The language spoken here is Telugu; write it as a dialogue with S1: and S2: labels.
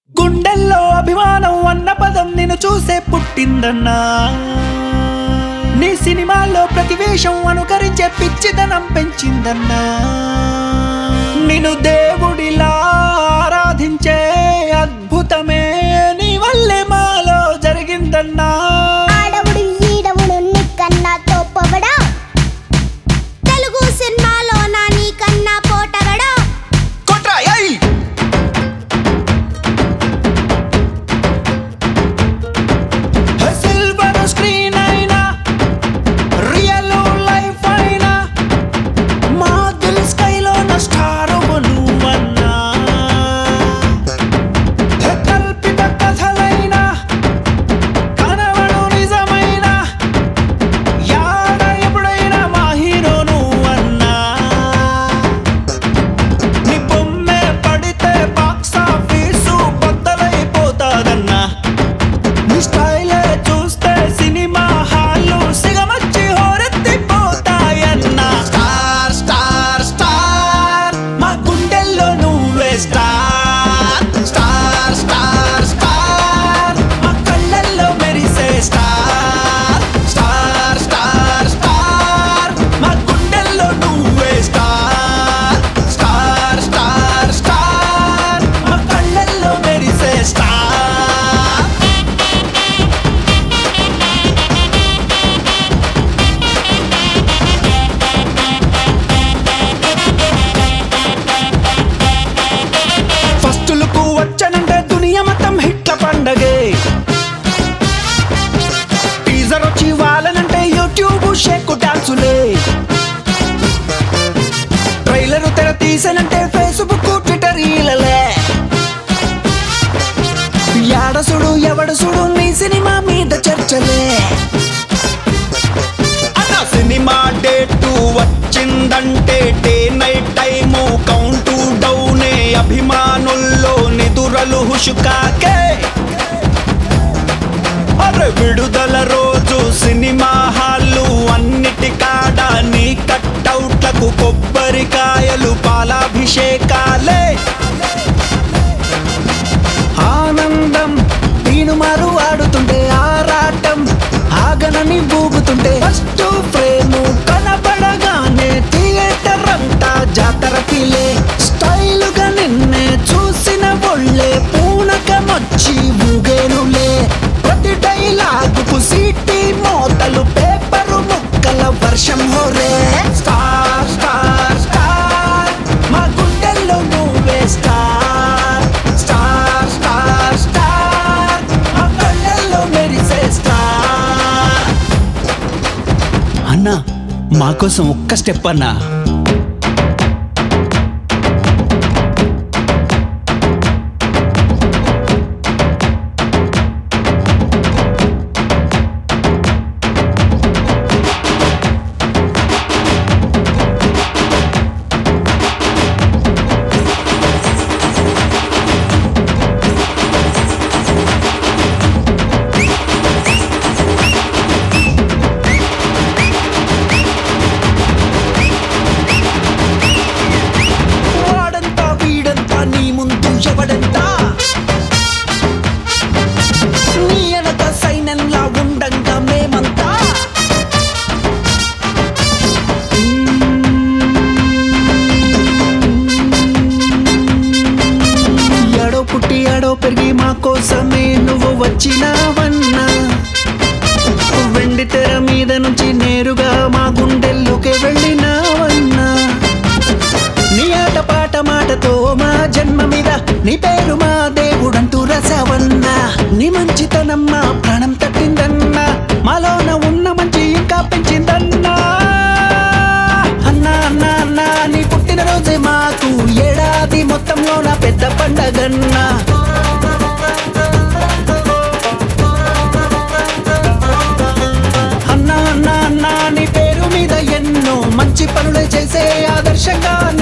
S1: గుండెల్లో అభిమానం అన్న పదం నిన్ను చూసే పుట్టిందన్నా నీ సినిమాల్లో ప్రతి వేషం అనుకరించే పిచ్చిదనం పెంచిందన్నా నిన్ను దేవుడిలా ఆరాధించే అద్భుతమే నీ వల్లే మాలో జరిగిందన్నా
S2: ఆడవుడు ఈడవుడు నీకన్నా తోపవడా తెలుగు సినిమాలో నా నీకన్నా పోటగడా
S1: కొట్రా ఏయ్! సిల్వర్ స్క్రీన్ అయినా రియల్ లైఫ్ అయినా మా దిల్ స్కైలో నా స్టార్ నువ్వన్నా కల్పిత కథలైనా కనవడు నిజమైన యాడ ఎప్పుడైనా మా హీరో నువ్వన్నా నీ బొమ్మే పడితే బాక్స్ ఆఫీసు బద్దలైపోతాదన్నా నీ స్టైలే చూస్తే సినిమా హాలు సిగమచ్చి హోరెత్తిపోతాయన్నా స్టార్ స్టార్ స్టార్ మా గుండెల్లో నువ్వే స్టార్ స్టార్ స్టార్ స్టార్ మా కళ్ళల్లో మెరిసే స్టార్ స్టార్ స్టార్ స్టార్ మా గుండెల్లో నువ్వే స్టార్ స్టార్ స్టార్ స్టార్ మా కళ్ళల్లో మెరిసే స్టార్ ఫస్ట్ లుక్ వచ్చనంటే దునియా మొత్తం హిట్ల పండగే టీజర్ వచ్చి వాళ్ళనంటే యూట్యూబ్ షేక్ డాన్సులే ట్రైలర్ తెర తీసనంటే ఫేస్బుక్ ట్విట్టర్ ఈలలే యాడసుడు ఎవడసుడు నీ సినిమా మీద చర్చలే అన్న సినిమా డేటు వచ్చిందంటే డే నైట్ టైము కౌంట్ డౌనే అభిమానుల్లో నిదురలు హుషుకాకే అరే విడుదల రోజు సినిమా హాళ్ళు అన్నిటికాడ నీ కట్టౌట్లకు కొబ్బరికాయలు పాలాభిషేకాలే ఆనందం తీనుమారు ఆడుతుంటే ఆరాటం ఆగనని బూగుతుంటే ఫస్ట్ ఫ్రేము కనబడగానే థియేటర్ అంతా జాతర ఫీలే స్టైలుగా నిన్నే చూసిన ఒళ్ళే పూనకమొచ్చి ఊగేనులే ప్రతి డైలాగుకు సీటీ మోతలు పేపరు ముక్కల వర్షం హోరే స్టార్ స్టార్ స్టార్ మా గుండెల్లో నువ్వే స్టార్ స్టార్ స్టార్ స్టార్ మా కళ్ళల్లో మెరిసే స్టార్ అన్నా మా కోసం ఒక్క స్టెప్ అన్నా వాడంతా వీడంతా నీ ముందు ఎవడంతా నీ వెనక సైన్యంలా ఉండంగా మేమంతా ఎడో పుట్టి ఎడో పెరిగి మా కోసమే నువ్వు వచ్చినావన్నా వెండి తెర మీద నుంచి నేరుగా మా గుండెల్లోకి వెళ్ళినావన్నా నీ ఆట పాట మాటతో మా జన్మ మీద నీ పేరు మా దేవుడంటూ రసవన్నా నీ మంచితనం మా ప్రాణం తట్టిందన్నా మాలోన ఉన్న మంచి ఇంకా పెంచిందన్నా అన్నా అన్నా అన్నా నీ పుట్టినరోజే మాకు ఏడాది మొత్తంలో నా పెద్ద పండగన్నా అన్నా అన్నా అన్నా నీ పేరు మీద ఎన్నో మంచి పనులు చేసే ఆదర్శంగా